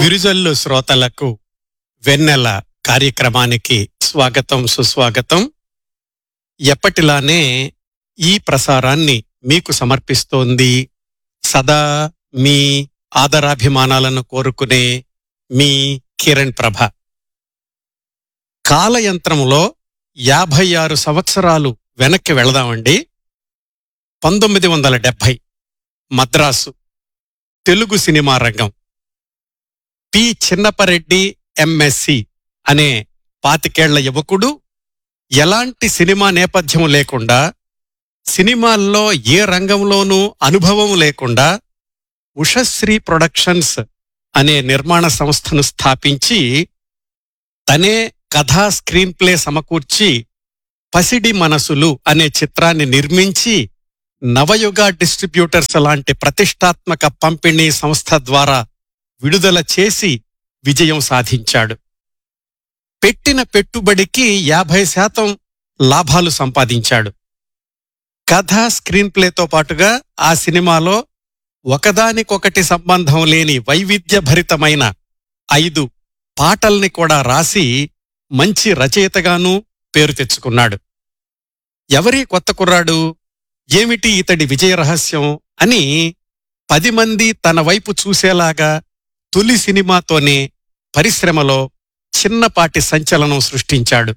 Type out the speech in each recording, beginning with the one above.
విరుజల్లు శ్రోతలకు వెన్నెల కార్యక్రమానికి స్వాగతం సుస్వాగతం ఎప్పటిలానే ఈ ప్రసారాన్ని మీకు సమర్పిస్తోంది సదా మీ ఆదరాభిమానాలను కోరుకునే మీ కిరణ్ ప్రభ కాలయంత్రములో యాభై ఆరు సంవత్సరాలు వెనక్కి వెళదామండి పంతొమ్మిది వందల డెబ్భై మద్రాసు తెలుగు సినిమా రంగం పి చిన్నపరెడ్డి ఎంఎస్సి అనే పాతికేళ్ల యువకుడు ఎలాంటి సినిమా నేపథ్యం లేకుండా సినిమాల్లో ఏ రంగంలోనూ అనుభవం లేకుండా ఉషశ్రీ ప్రొడక్షన్స్ అనే నిర్మాణ సంస్థను స్థాపించి తనే కథా స్క్రీన్ ప్లే సమకూర్చి పసిడి మనసులు అనే చిత్రాన్ని నిర్మించి నవయుగ డిస్ట్రిబ్యూటర్స్ లాంటి ప్రతిష్టాత్మక పంపిణీ సంస్థ ద్వారా విడుదల చేసి విజయం సాధించాడు పెట్టిన పెట్టుబడికి యాభై శాతం లాభాలు సంపాదించాడు కథ స్క్రీన్ ప్లేతో పాటుగా ఆ సినిమాలో ఒకదానికొకటి సంబంధం లేని వైవిధ్యభరితమైన ఐదు పాటల్ని కూడా రాసి మంచి రచయితగానూ పేరు తెచ్చుకున్నాడు ఎవరి కొత్త కుర్రాడు ఏమిటి ఇతడి విజయ రహస్యం అని పది మంది తన వైపు చూసేలాగా తొలి సినిమాతోనే పరిశ్రమలో చిన్నపాటి సంచలనం సృష్టించాడు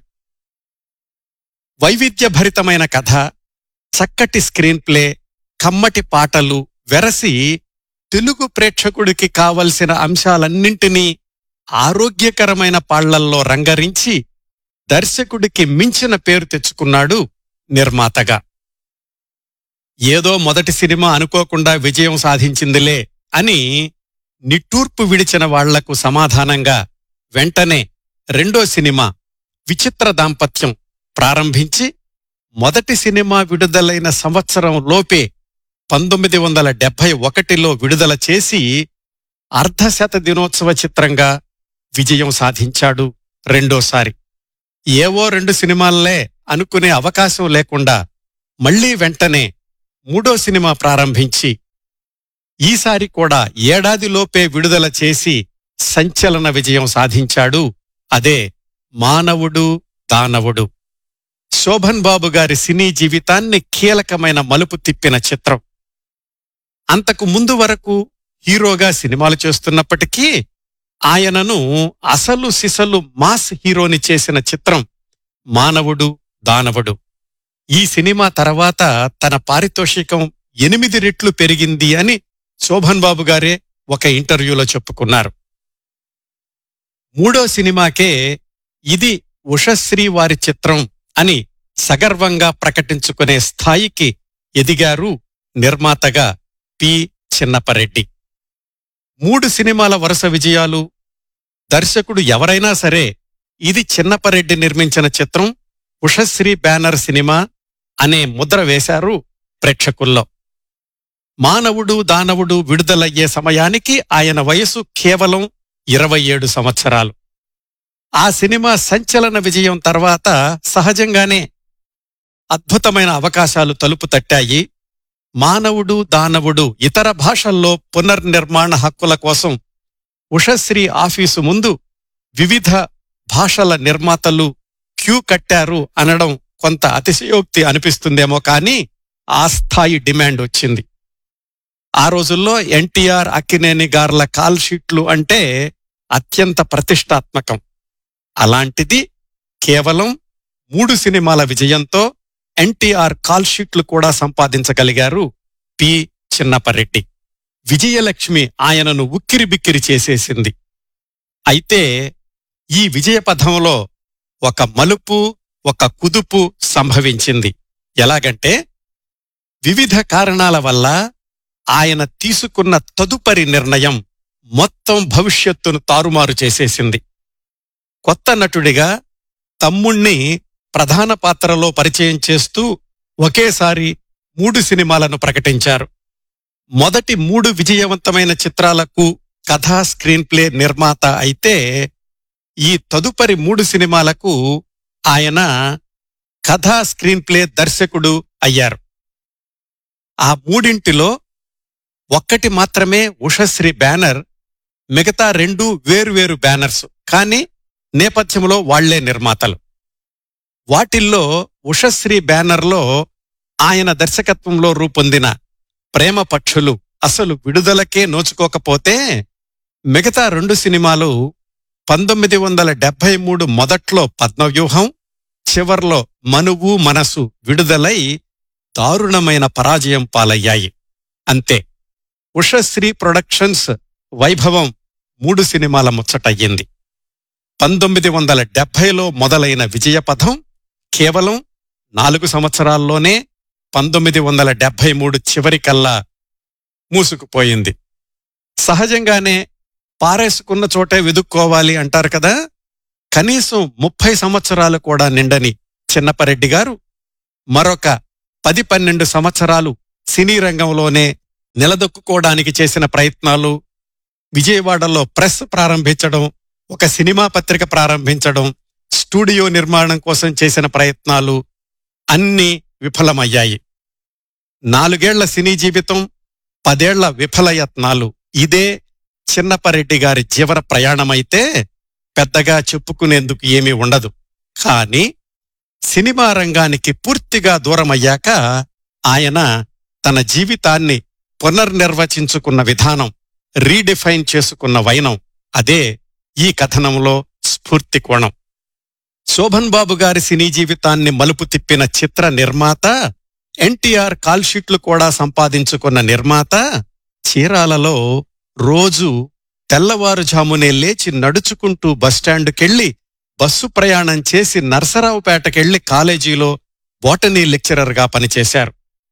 వైవిధ్యభరితమైన కథ చక్కటి స్క్రీన్ ప్లే కమ్మటి పాటలు వెరసి తెలుగు ప్రేక్షకుడికి కావలసిన అంశాలన్నింటినీ ఆరోగ్యకరమైన పాళ్లల్లో రంగరించి దర్శకుడికి మించిన పేరు తెచ్చుకున్నాడు నిర్మాతగా ఏదో మొదటి సినిమా అనుకోకుండా విజయం సాధించిందిలే అని నిట్టూర్పు విడిచిన వాళ్లకు సమాధానంగా వెంటనే రెండో సినిమా విచిత్ర దాంపత్యం ప్రారంభించి మొదటి సినిమా విడుదలైన సంవత్సరం లోపే పంతొమ్మిది వందల డెబ్బై ఒకటిలో విడుదల చేసి అర్ధశత దినోత్సవ చిత్రంగా విజయం సాధించాడు రెండోసారి ఏవో రెండు సినిమాల్లే అనుకునే అవకాశం లేకుండా మళ్లీ వెంటనే మూడో సినిమా ప్రారంభించి ఈసారి కూడా ఏడాదిలోపే విడుదల చేసి సంచలన విజయం సాధించాడు అదే మానవుడు దానవుడు శోభన్ బాబు గారి సినీ జీవితాన్ని కీలకమైన మలుపు తిప్పిన చిత్రం అంతకు ముందు వరకు హీరోగా సినిమాలు చేస్తున్నప్పటికీ ఆయనను అసలు సిసలు మాస్ హీరోని చేసిన చిత్రం మానవుడు దానవుడు ఈ సినిమా తర్వాత తన పారితోషికం ఎనిమిది రెట్లు పెరిగింది అని శోభన్ బాబు గారే ఒక ఇంటర్వ్యూలో చెప్పుకున్నారు మూడో సినిమాకే ఇది ఉషశ్రీ వారి చిత్రం అని సగర్వంగా ప్రకటించుకునే స్థాయికి ఎదిగారు నిర్మాతగా పి చిన్నపరెడ్డి మూడు సినిమాల వరుస విజయాలు దర్శకుడు ఎవరైనా సరే ఇది చిన్నపరెడ్డి నిర్మించిన చిత్రం ఉషశ్రీ బ్యానర్ సినిమా అనే ముద్ర వేశారు ప్రేక్షకుల్లో మానవుడు దానవుడు విడుదలయ్యే సమయానికి ఆయన వయసు కేవలం ఇరవై ఏడు సంవత్సరాలు ఆ సినిమా సంచలన విజయం తర్వాత సహజంగానే అద్భుతమైన అవకాశాలు తలుపు తట్టాయి మానవుడు దానవుడు ఇతర భాషల్లో పునర్నిర్మాణ హక్కుల కోసం ఉషశ్రీ ఆఫీసు ముందు వివిధ భాషల నిర్మాతలు క్యూ కట్టారు అనడం కొంత అతిశయోక్తి అనిపిస్తుందేమో కానీ ఆ స్థాయి డిమాండ్ వచ్చింది ఆ రోజుల్లో ఎన్టీఆర్ అక్కినేని గార్ల కాల్ షీట్లు అంటే అత్యంత ప్రతిష్టాత్మకం అలాంటిది కేవలం మూడు సినిమాల విజయంతో ఎన్టీఆర్ కాల్ షీట్లు కూడా సంపాదించగలిగారు పి చిన్నపరెడ్డి విజయలక్ష్మి ఆయనను ఉక్కిరిబిక్కిరి చేసేసింది అయితే ఈ విజయపథంలో ఒక మలుపు ఒక కుదుపు సంభవించింది ఎలాగంటే వివిధ కారణాల వల్ల ఆయన తీసుకున్న తదుపరి నిర్ణయం మొత్తం భవిష్యత్తును తారుమారు చేసేసింది కొత్త నటుడిగా తమ్ముణ్ణి ప్రధాన పాత్రలో పరిచయం చేస్తూ ఒకేసారి మూడు సినిమాలను ప్రకటించారు మొదటి మూడు విజయవంతమైన చిత్రాలకు కథా స్క్రీన్ ప్లే నిర్మాత అయితే ఈ తదుపరి మూడు సినిమాలకు ఆయన కథా స్క్రీన్ ప్లే దర్శకుడు అయ్యారు ఆ మూడింటిలో ఒక్కటి మాత్రమే ఉషశ్రీ బ్యానర్ మిగతా రెండు వేరువేరు బ్యానర్స్ కానీ నేపథ్యంలో వాళ్లే నిర్మాతలు వాటిల్లో ఉషశ్రీ బ్యానర్లో ఆయన దర్శకత్వంలో రూపొందిన ప్రేమ పక్షులు అసలు విడుదలకే నోచుకోకపోతే మిగతా రెండు సినిమాలు పంతొమ్మిది వందల డెబ్బై మూడు మొదట్లో పద్మవ్యూహం చివర్లో మనువు మనసు విడుదలై దారుణమైన పరాజయం పాలయ్యాయి అంతే ఉషశ్రీ ప్రొడక్షన్స్ వైభవం మూడు సినిమాల ముచ్చటయ్యింది పంతొమ్మిది వందల డెబ్బైలో మొదలైన విజయపథం కేవలం నాలుగు సంవత్సరాల్లోనే పంతొమ్మిది వందల డెబ్బై మూడు చివరికల్లా మూసుకుపోయింది సహజంగానే పారేసుకున్న చోటే వెదుక్కోవాలి అంటారు కదా కనీసం ముప్పై సంవత్సరాలు కూడా నిండని చిన్నపరెడ్డి గారు మరొక పది పన్నెండు సంవత్సరాలు సినీ రంగంలోనే నిలదొక్కుకోవడానికి చేసిన ప్రయత్నాలు విజయవాడలో ప్రెస్ ప్రారంభించడం ఒక సినిమా పత్రిక ప్రారంభించడం స్టూడియో నిర్మాణం కోసం చేసిన ప్రయత్నాలు అన్నీ విఫలమయ్యాయి నాలుగేళ్ల సినీ జీవితం పదేళ్ల విఫలయత్నాలు ఇదే చిన్నపరెడ్డి గారి జీవన ప్రయాణమైతే పెద్దగా చెప్పుకునేందుకు ఏమీ ఉండదు కాని సినిమా రంగానికి పూర్తిగా దూరమయ్యాక ఆయన తన జీవితాన్ని పునర్నిర్వచించుకున్న విధానం రీడిఫైన్ చేసుకున్న వైనం అదే ఈ కథనంలో స్ఫూర్తి కోణం శోభన్ బాబు గారి సినీ జీవితాన్ని మలుపు తిప్పిన చిత్ర నిర్మాత ఎన్టీఆర్ కాల్షీట్లు కూడా సంపాదించుకున్న నిర్మాత చీరాలలో రోజు తెల్లవారుజామునే లేచి నడుచుకుంటూ బస్టాండుకెళ్లి బస్సు ప్రయాణం చేసి నరసరావుపేటకెళ్లి కాలేజీలో బోటనీ లెక్చరర్గా పనిచేశారు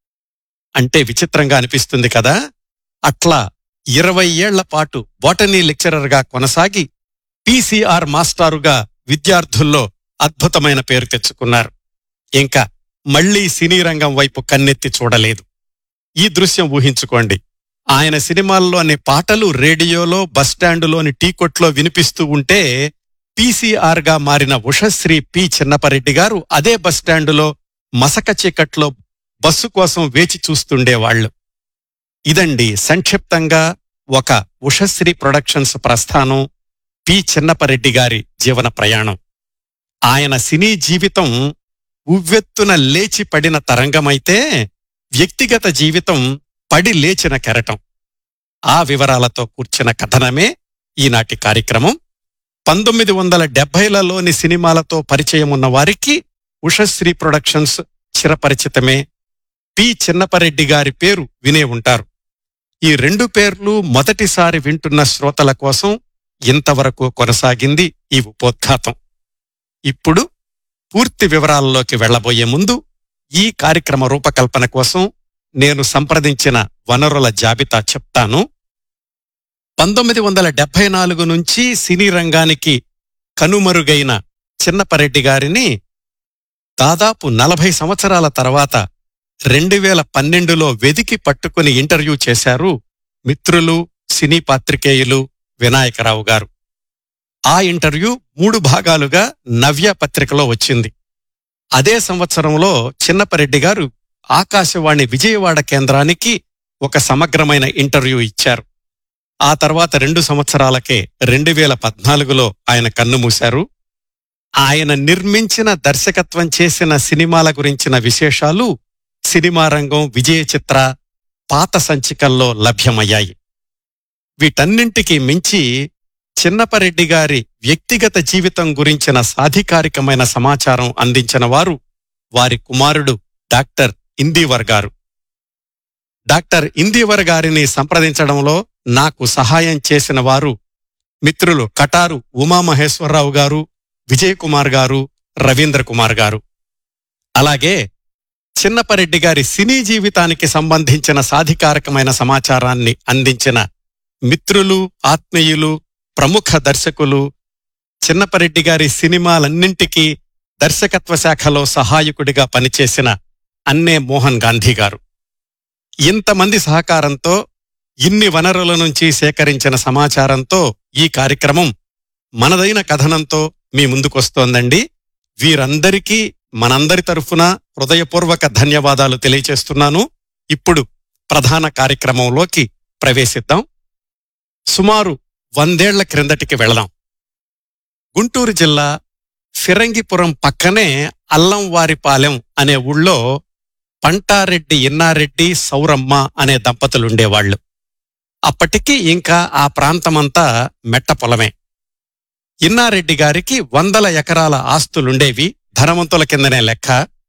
అంటే విచిత్రంగా అనిపిస్తుంది కదా అట్లా ఇరవై ఏళ్ల పాటు బోటనీ లెక్చరర్గా కొనసాగి పీసీఆర్ మాస్టారుగా విద్యార్థుల్లో అద్భుతమైన పేరు తెచ్చుకున్నారు ఇంకా మళ్లీ సినీ రంగం వైపు కన్నెత్తి చూడలేదు ఈ దృశ్యం ఊహించుకోండి ఆయన సినిమాల్లోని పాటలు రేడియోలో బస్టాండులోని టీకొట్లో వినిపిస్తూ ఉంటే పీసీఆర్ గా మారిన ఉషశ్రీ పి చిన్నపరెడ్డి గారు అదే బస్టాండులో మసక చీకట్లో బస్సు కోసం వేచి చూస్తుండేవాళ్లు ఇదండి సంక్షిప్తంగా ఒక ఉషశ్రీ ప్రొడక్షన్స్ ప్రస్థానం పి చిన్నపరెడ్డి గారి జీవన ప్రయాణం ఆయన సినీ జీవితం ఉవ్వెత్తున లేచి పడిన తరంగమైతే వ్యక్తిగత జీవితం పడి లేచిన కెరటం ఆ వివరాలతో కూర్చిన కథనమే ఈనాటి కార్యక్రమం పంతొమ్మిది వందల డెబ్బైలలోని సినిమాలతో పరిచయం ఉన్న వారికి ఉషశ్రీ ప్రొడక్షన్స్ చిరపరిచితమే పి చిన్నపరెడ్డి గారి పేరు వినే ఉంటారు ఈ రెండు పేర్లు మొదటిసారి వింటున్న శ్రోతల కోసం ఇంతవరకు కొనసాగింది ఈ ఉపోద్ఘాతం ఇప్పుడు పూర్తి వివరాల్లోకి వెళ్లబోయే ముందు ఈ కార్యక్రమ రూపకల్పన కోసం నేను సంప్రదించిన వనరుల జాబితా చెప్తాను పంతొమ్మిది వందల డెబ్బై నాలుగు నుంచి సినీ రంగానికి కనుమరుగైన చిన్నపరెడ్డి గారిని దాదాపు నలభై సంవత్సరాల తర్వాత రెండు వేల పన్నెండులో వెదికి పట్టుకుని ఇంటర్వ్యూ చేశారు మిత్రులు సినీ పాత్రికేయులు వినాయకరావు గారు ఆ ఇంటర్వ్యూ మూడు భాగాలుగా నవ్య పత్రికలో వచ్చింది అదే సంవత్సరంలో చిన్నపరెడ్డి గారు ఆకాశవాణి విజయవాడ కేంద్రానికి ఒక సమగ్రమైన ఇంటర్వ్యూ ఇచ్చారు ఆ తర్వాత రెండు సంవత్సరాలకే రెండు వేల పద్నాలుగులో ఆయన కన్నుమూశారు ఆయన నిర్మించిన దర్శకత్వం చేసిన సినిమాల గురించిన విశేషాలు సినిమా రంగం విజయ చిత్ర పాత సంచికల్లో లభ్యమయ్యాయి వీటన్నింటికీ మించి చిన్నపరెడ్డి గారి వ్యక్తిగత జీవితం గురించిన సాధికారికమైన సమాచారం అందించిన వారు వారి కుమారుడు డాక్టర్ ఇందీవర్ గారు డాక్టర్ ఇందీవర్ గారిని సంప్రదించడంలో నాకు సహాయం చేసిన వారు మిత్రులు కటారు ఉమామహేశ్వరరావు గారు విజయ్ కుమార్ గారు రవీంద్ర కుమార్ గారు అలాగే చిన్నపరెడ్డి గారి సినీ జీవితానికి సంబంధించిన సాధికారకమైన సమాచారాన్ని అందించిన మిత్రులు ఆత్మీయులు ప్రముఖ దర్శకులు చిన్నపరెడ్డి గారి సినిమాలన్నింటికీ దర్శకత్వ శాఖలో సహాయకుడిగా పనిచేసిన అన్నే మోహన్ గాంధీ గారు ఇంతమంది సహకారంతో ఇన్ని వనరుల నుంచి సేకరించిన సమాచారంతో ఈ కార్యక్రమం మనదైన కథనంతో మీ ముందుకొస్తోందండి వీరందరికీ మనందరి తరఫున హృదయపూర్వక ధన్యవాదాలు తెలియచేస్తున్నాను ఇప్పుడు ప్రధాన కార్యక్రమంలోకి ప్రవేశిద్దాం సుమారు వందేళ్ల క్రిందటికి వెళదాం గుంటూరు జిల్లా ఫిరంగిపురం పక్కనే అల్లంవారిపాలెం అనే ఊళ్ళో పంటారెడ్డి ఇన్నారెడ్డి సౌరమ్మ అనే దంపతులుండేవాళ్లు అప్పటికి ఇంకా ఆ ప్రాంతమంతా మెట్ట పొలమే ఇన్నారెడ్డి గారికి వందల ఎకరాల ఆస్తులుండేవి ధనవంతుల కిందనే లెక్క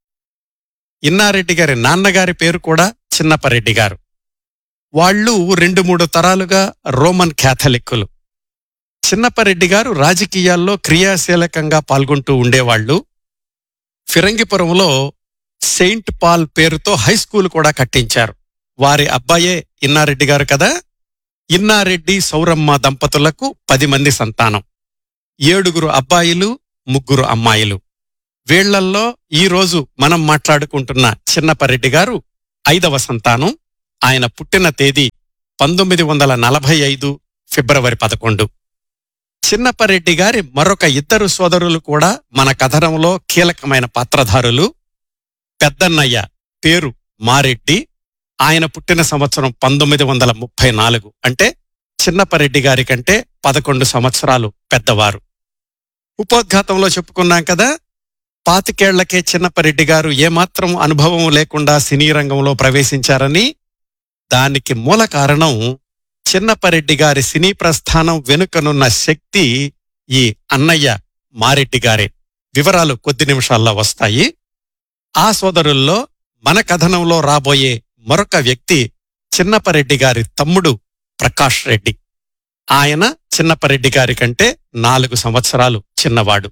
ఇన్నారెడ్డి గారి నాన్నగారి పేరు కూడా చిన్నపరెడ్డి గారు వాళ్ళు రెండు మూడు తరాలుగా రోమన్ క్యాథలిక్కులు చిన్నపరెడ్డి గారు రాజకీయాల్లో క్రియాశీలకంగా పాల్గొంటూ ఉండేవాళ్లు ఫిరంగిపురంలో సెయింట్ పాల్ పేరుతో హై స్కూల్ కూడా కట్టించారు వారి అబ్బాయే ఇన్నారెడ్డి గారు కదా ఇన్నారెడ్డి సౌరమ్మ దంపతులకు పది మంది సంతానం ఏడుగురు అబ్బాయిలు ముగ్గురు అమ్మాయిలు వీళ్లల్లో ఈరోజు మనం మాట్లాడుకుంటున్న చిన్నపరెడ్డి గారు ఐదవ సంతానం ఆయన పుట్టిన తేదీ పంతొమ్మిది వందల నలభై ఐదు ఫిబ్రవరి పదకొండు చిన్నపరెడ్డి గారి మరొక ఇద్దరు సోదరులు కూడా మన కథనంలో కీలకమైన పాత్రధారులు పెద్దన్నయ్య పేరు మారెడ్డి ఆయన పుట్టిన సంవత్సరం పంతొమ్మిది వందల ముప్పై నాలుగు అంటే చిన్నపరెడ్డి గారి కంటే పదకొండు సంవత్సరాలు పెద్దవారు ఉపోద్ఘాతంలో చెప్పుకున్నాం కదా పాతికేళ్లకే చిన్నపరెడ్డి గారు ఏమాత్రం అనుభవం లేకుండా సినీ రంగంలో ప్రవేశించారని దానికి మూల కారణం చిన్నపరెడ్డి గారి సినీ ప్రస్థానం వెనుకనున్న శక్తి ఈ అన్నయ్య మారెడ్డి గారే వివరాలు కొద్ది నిమిషాల్లో వస్తాయి ఆ సోదరుల్లో మన కథనంలో రాబోయే మరొక వ్యక్తి చిన్నపరెడ్డి గారి తమ్ముడు ప్రకాష్ రెడ్డి ఆయన చిన్నపరెడ్డి గారి కంటే నాలుగు సంవత్సరాలు చిన్నవాడు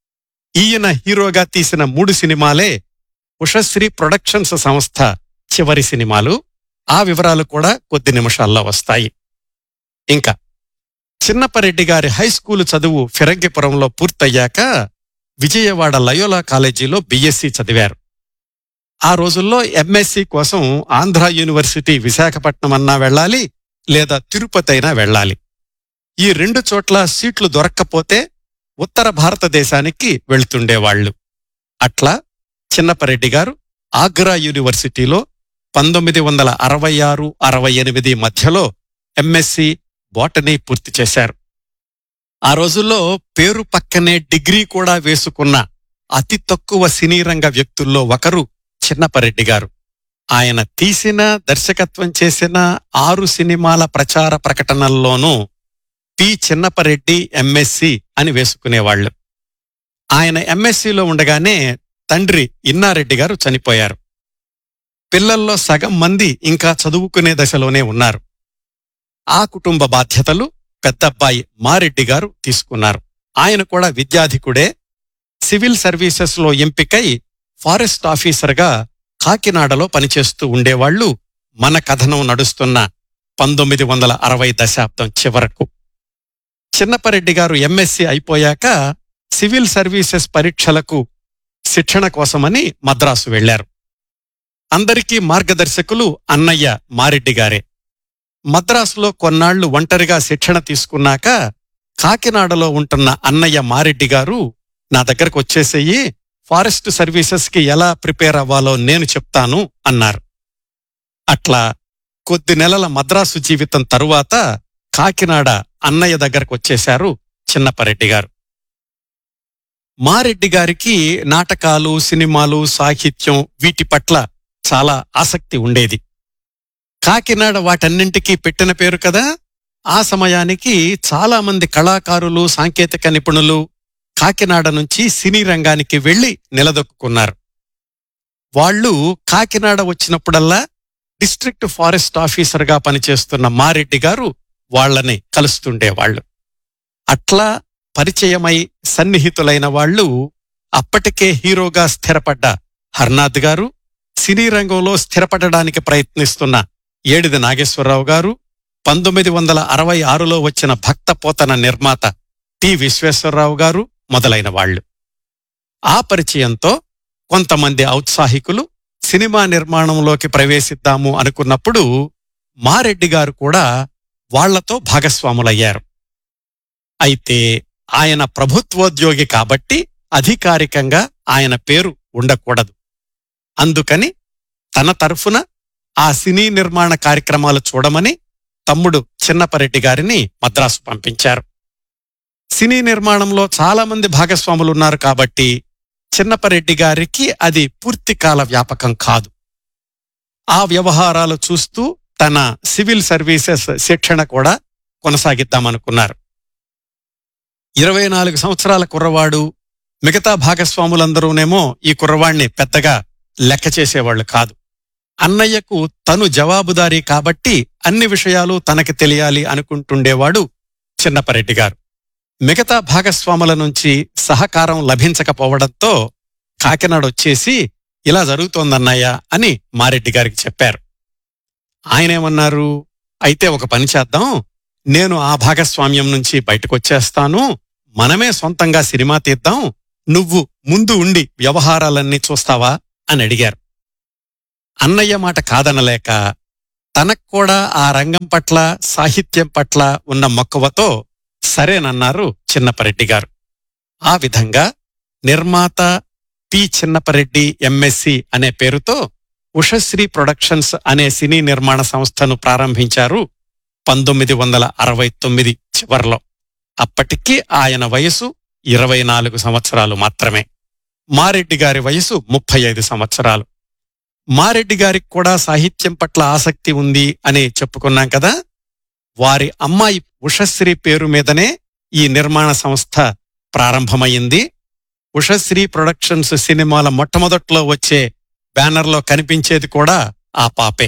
ఈయన హీరోగా తీసిన మూడు సినిమాలే ఉషశ్రీ ప్రొడక్షన్స్ సంస్థ చివరి సినిమాలు ఆ వివరాలు కూడా కొద్ది నిమిషాల్లో వస్తాయి ఇంకా చిన్నపరెడ్డి గారి హై స్కూలు చదువు ఫిరంగిపురంలో పూర్తయ్యాక విజయవాడ లయోలా కాలేజీలో బిఎస్సి చదివారు ఆ రోజుల్లో ఎంఎస్సి కోసం ఆంధ్ర యూనివర్సిటీ విశాఖపట్నం అన్నా వెళ్ళాలి లేదా తిరుపతి అయినా వెళ్ళాలి ఈ రెండు చోట్ల సీట్లు దొరక్కపోతే ఉత్తర భారతదేశానికి వెళ్తుండేవాళ్లు అట్లా చిన్నపరెడ్డి గారు ఆగ్రా యూనివర్సిటీలో పంతొమ్మిది వందల అరవై ఆరు అరవై ఎనిమిది మధ్యలో ఎంఎస్సి బోటనీ పూర్తి చేశారు ఆ రోజుల్లో పేరు పక్కనే డిగ్రీ కూడా వేసుకున్న అతి తక్కువ సినీ రంగ వ్యక్తుల్లో ఒకరు చిన్నపరెడ్డి గారు ఆయన తీసిన దర్శకత్వం చేసిన ఆరు సినిమాల ప్రచార ప్రకటనల్లోనూ పి చిన్నపరెడ్డి ఎంఎస్సి అని వేసుకునేవాళ్లు ఆయన ఎంఎస్సిలో ఉండగానే తండ్రి ఇన్నారెడ్డి గారు చనిపోయారు పిల్లల్లో సగం మంది ఇంకా చదువుకునే దశలోనే ఉన్నారు ఆ కుటుంబ బాధ్యతలు పెద్దబ్బాయి మారెడ్డి గారు తీసుకున్నారు ఆయన కూడా విద్యాధికుడే సివిల్ సర్వీసెస్లో ఎంపికై ఫారెస్ట్ ఆఫీసర్గా కాకినాడలో పనిచేస్తూ ఉండేవాళ్లు మన కథనం నడుస్తున్న పంతొమ్మిది వందల అరవై దశాబ్దం చివరకు చిన్నపరెడ్డి గారు ఎంఎస్సి అయిపోయాక సివిల్ సర్వీసెస్ పరీక్షలకు శిక్షణ కోసమని మద్రాసు వెళ్లారు అందరికీ మార్గదర్శకులు అన్నయ్య మారెడ్డి గారే మద్రాసులో కొన్నాళ్లు ఒంటరిగా శిక్షణ తీసుకున్నాక కాకినాడలో ఉంటున్న అన్నయ్య మారెడ్డి గారు నా దగ్గరకు వచ్చేసేయి ఫారెస్ట్ సర్వీసెస్ కి ఎలా ప్రిపేర్ అవ్వాలో నేను చెప్తాను అన్నారు అట్లా కొద్ది నెలల మద్రాసు జీవితం తరువాత కాకినాడ అన్నయ్య దగ్గరకు వచ్చేశారు చిన్నపరెడ్డి గారు మారెడ్డి గారికి నాటకాలు సినిమాలు సాహిత్యం వీటి పట్ల చాలా ఆసక్తి ఉండేది కాకినాడ వాటన్నింటికీ పెట్టిన పేరు కదా ఆ సమయానికి చాలా మంది కళాకారులు సాంకేతిక నిపుణులు కాకినాడ నుంచి సినీ రంగానికి వెళ్లి నిలదొక్కున్నారు వాళ్ళు కాకినాడ వచ్చినప్పుడల్లా డిస్ట్రిక్ట్ ఫారెస్ట్ ఆఫీసర్గా పనిచేస్తున్న మారెడ్డి గారు వాళ్లని కలుస్తుండేవాళ్లు అట్లా పరిచయమై సన్నిహితులైన వాళ్ళు అప్పటికే హీరోగా స్థిరపడ్డ హర్నాథ్ గారు సినీ రంగంలో స్థిరపడడానికి ప్రయత్నిస్తున్న ఏడిది నాగేశ్వరరావు గారు పంతొమ్మిది వందల అరవై ఆరులో వచ్చిన భక్త పోతన నిర్మాత టి విశ్వేశ్వరరావు గారు మొదలైన వాళ్ళు ఆ పరిచయంతో కొంతమంది ఔత్సాహికులు సినిమా నిర్మాణంలోకి ప్రవేశిద్దాము అనుకున్నప్పుడు మారెడ్డి గారు కూడా వాళ్లతో భాగస్వాములయ్యారు అయితే ఆయన ప్రభుత్వోద్యోగి కాబట్టి అధికారికంగా ఆయన పేరు ఉండకూడదు అందుకని తన తరఫున ఆ సినీ నిర్మాణ కార్యక్రమాలు చూడమని తమ్ముడు చిన్నపరెడ్డి గారిని మద్రాసు పంపించారు సినీ నిర్మాణంలో చాలా మంది భాగస్వాములున్నారు కాబట్టి చిన్నపరెడ్డి గారికి అది పూర్తికాల వ్యాపకం కాదు ఆ వ్యవహారాలు చూస్తూ తన సివిల్ సర్వీసెస్ శిక్షణ కూడా కొనసాగిద్దామనుకున్నారు ఇరవై నాలుగు సంవత్సరాల కుర్రవాడు మిగతా భాగస్వాములందరూనేమో ఈ కుర్రవాణ్ణి పెద్దగా లెక్క చేసేవాళ్లు కాదు అన్నయ్యకు తను జవాబుదారీ కాబట్టి అన్ని విషయాలు తనకి తెలియాలి అనుకుంటుండేవాడు చిన్నపరెడ్డి గారు మిగతా భాగస్వాముల నుంచి సహకారం లభించకపోవడంతో కాకినాడ వచ్చేసి ఇలా జరుగుతోందన్నయ్య అని మారెడ్డి గారికి చెప్పారు ఆయనేమన్నారు అయితే ఒక పని చేద్దాం నేను ఆ భాగస్వామ్యం నుంచి బయటకొచ్చేస్తాను మనమే సొంతంగా సినిమా తీద్దాం నువ్వు ముందు ఉండి వ్యవహారాలన్నీ చూస్తావా అని అడిగారు అన్నయ్య మాట కాదనలేక తనక్కూడా ఆ రంగం పట్ల సాహిత్యం పట్ల ఉన్న మక్కువతో సరేనన్నారు చిన్నపరెడ్డి గారు ఆ విధంగా నిర్మాత పి చిన్నపరెడ్డి ఎంఎస్సి అనే పేరుతో ఉషశ్రీ ప్రొడక్షన్స్ అనే సినీ నిర్మాణ సంస్థను ప్రారంభించారు పంతొమ్మిది వందల అరవై తొమ్మిది చివర్లో అప్పటికి ఆయన వయసు ఇరవై నాలుగు సంవత్సరాలు మాత్రమే మారెడ్డి గారి వయసు ముప్పై ఐదు సంవత్సరాలు మారెడ్డి గారికి కూడా సాహిత్యం పట్ల ఆసక్తి ఉంది అని చెప్పుకున్నాం కదా వారి అమ్మాయి ఉషశ్రీ పేరు మీదనే ఈ నిర్మాణ సంస్థ ప్రారంభమైంది ఉషశ్రీ ప్రొడక్షన్స్ సినిమాల మొట్టమొదట్లో వచ్చే బ్యానర్లో కనిపించేది కూడా ఆ పాపే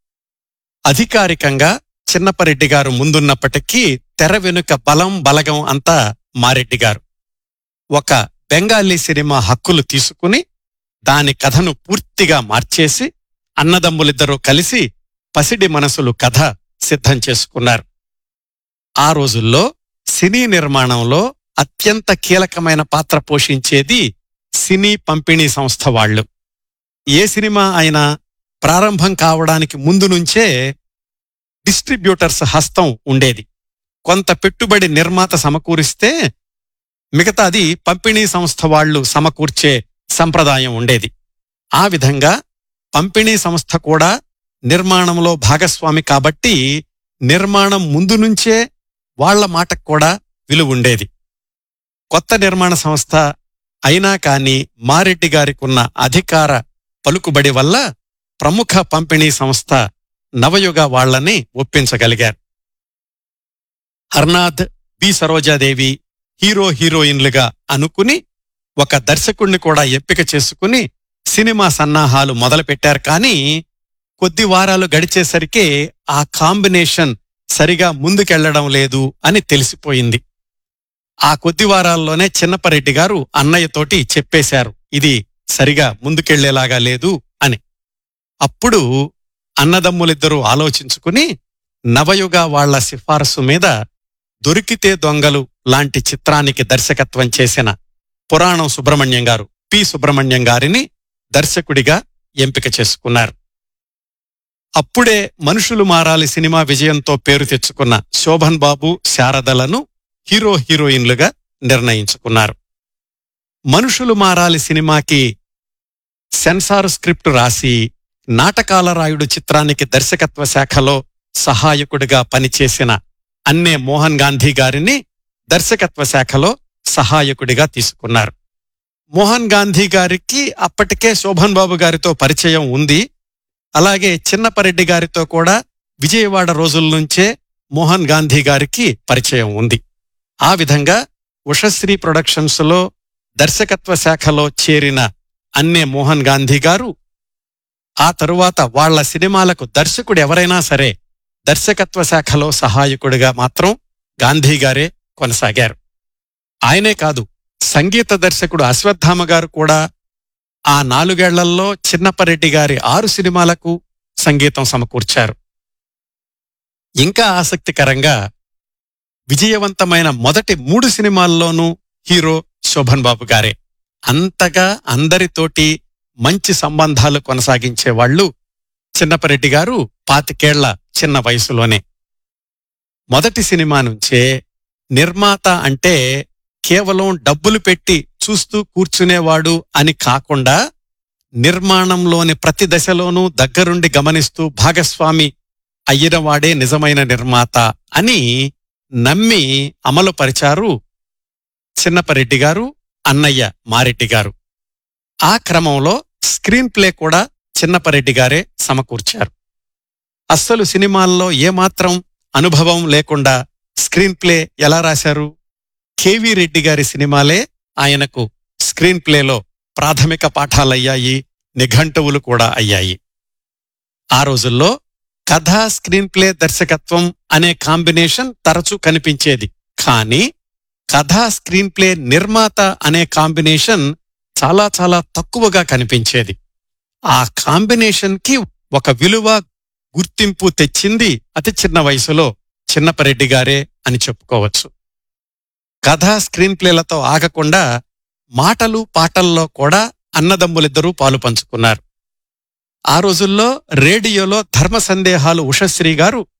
అధికారికంగా చిన్నపరెడ్డి గారు ముందున్నప్పటికీ తెర వెనుక బలం బలగం అంతా మారెడ్డి గారు ఒక బెంగాలీ సినిమా హక్కులు తీసుకుని దాని కథను పూర్తిగా మార్చేసి అన్నదమ్ములిద్దరూ కలిసి పసిడి మనసులు కథ సిద్ధం చేసుకున్నారు ఆ రోజుల్లో సినీ నిర్మాణంలో అత్యంత కీలకమైన పాత్ర పోషించేది సినీ పంపిణీ సంస్థ వాళ్ళు ఏ సినిమా అయినా ప్రారంభం కావడానికి ముందు నుంచే డిస్ట్రిబ్యూటర్స్ హస్తం ఉండేది కొంత పెట్టుబడి నిర్మాత సమకూరిస్తే మిగతాది పంపిణీ సంస్థ వాళ్ళు సమకూర్చే సంప్రదాయం ఉండేది ఆ విధంగా పంపిణీ సంస్థ కూడా నిర్మాణంలో భాగస్వామి కాబట్టి నిర్మాణం ముందు నుంచే వాళ్ల మాటకు కూడా విలువ ఉండేది కొత్త నిర్మాణ సంస్థ అయినా కాని మారెడ్డి గారికున్న అధికార పలుకుబడి వల్ల ప్రముఖ పంపిణీ సంస్థ నవయుగ వాళ్లని ఒప్పించగలిగారు హర్నాథ్ బి సరోజాదేవి హీరో హీరోయిన్లుగా అనుకుని ఒక దర్శకుణ్ణి కూడా ఎంపిక చేసుకుని సినిమా సన్నాహాలు మొదలుపెట్టారు కానీ కొద్ది వారాలు గడిచేసరికి ఆ కాంబినేషన్ సరిగా ముందుకెళ్లడం లేదు అని తెలిసిపోయింది ఆ కొద్ది వారాల్లోనే చిన్నపరెడ్డి గారు అన్నయ్యతోటి చెప్పేశారు ఇది సరిగా ముందుకెళ్లేలాగా లేదు అని అప్పుడు అన్నదమ్ములిద్దరూ ఆలోచించుకుని నవయుగ వాళ్ల సిఫారసు మీద దొరికితే దొంగలు లాంటి చిత్రానికి దర్శకత్వం చేసిన పురాణం సుబ్రహ్మణ్యం గారు పి సుబ్రహ్మణ్యం గారిని దర్శకుడిగా ఎంపిక చేసుకున్నారు అప్పుడే మనుషులు మారాలి సినిమా విజయంతో పేరు తెచ్చుకున్న శోభన్ బాబు శారదలను హీరో హీరోయిన్లుగా నిర్ణయించుకున్నారు మనుషులు మారాలి సినిమాకి సెన్సార్ స్క్రిప్ట్ రాసి నాటకాల రాయుడు చిత్రానికి దర్శకత్వ శాఖలో సహాయకుడిగా పనిచేసిన అన్నే మోహన్ గాంధీ గారిని దర్శకత్వ శాఖలో సహాయకుడిగా తీసుకున్నారు మోహన్ గాంధీ గారికి అప్పటికే శోభన్ బాబు గారితో పరిచయం ఉంది అలాగే చిన్నపరెడ్డి గారితో కూడా విజయవాడ రోజుల నుంచే మోహన్ గాంధీ గారికి పరిచయం ఉంది ఆ విధంగా ఉషశ్రీ ప్రొడక్షన్స్ లో దర్శకత్వ శాఖలో చేరిన అన్నే మోహన్ గాంధీ గారు ఆ తరువాత వాళ్ల సినిమాలకు దర్శకుడు ఎవరైనా సరే దర్శకత్వ శాఖలో సహాయకుడిగా మాత్రం గాంధీ గారే కొనసాగారు ఆయనే కాదు సంగీత దర్శకుడు అశ్వత్థామ గారు కూడా ఆ నాలుగేళ్లలో చిన్నపరెడ్డి గారి ఆరు సినిమాలకు సంగీతం సమకూర్చారు ఇంకా ఆసక్తికరంగా విజయవంతమైన మొదటి మూడు సినిమాల్లోనూ హీరో శోభన్ బాబు గారే అంతగా అందరితోటి మంచి సంబంధాలు కొనసాగించేవాళ్లు చిన్నపరెడ్డి గారు పాతికేళ్ల చిన్న వయసులోనే మొదటి సినిమా నుంచే నిర్మాత అంటే కేవలం డబ్బులు పెట్టి చూస్తూ కూర్చునేవాడు అని కాకుండా నిర్మాణంలోని ప్రతి దశలోనూ దగ్గరుండి గమనిస్తూ భాగస్వామి అయ్యినవాడే నిజమైన నిర్మాత అని నమ్మి అమలుపరిచారు చిన్నపరెడ్డి గారు అన్నయ్య మారెడ్డి గారు ఆ క్రమంలో స్క్రీన్ ప్లే కూడా చిన్నపరెడ్డి గారే సమకూర్చారు అస్సలు సినిమాల్లో ఏమాత్రం అనుభవం లేకుండా స్క్రీన్ ప్లే ఎలా రాశారు కేవీ రెడ్డి గారి సినిమాలే ఆయనకు స్క్రీన్ ప్లేలో ప్రాథమిక పాఠాలయ్యాయి నిఘంటువులు కూడా అయ్యాయి ఆ రోజుల్లో కథ స్క్రీన్ ప్లే దర్శకత్వం అనే కాంబినేషన్ తరచూ కనిపించేది కానీ కథ స్క్రీన్ ప్లే నిర్మాత అనే కాంబినేషన్ చాలా చాలా తక్కువగా కనిపించేది ఆ కాంబినేషన్ కి ఒక విలువ గుర్తింపు తెచ్చింది అతి చిన్న వయసులో చిన్నపరెడ్డి గారే అని చెప్పుకోవచ్చు కథ స్క్రీన్ ప్లేలతో ఆగకుండా మాటలు పాటల్లో కూడా అన్నదమ్ములిద్దరూ పాలు పంచుకున్నారు ఆ రోజుల్లో రేడియోలో ధర్మ సందేహాలు ఉషశ్రీ గారు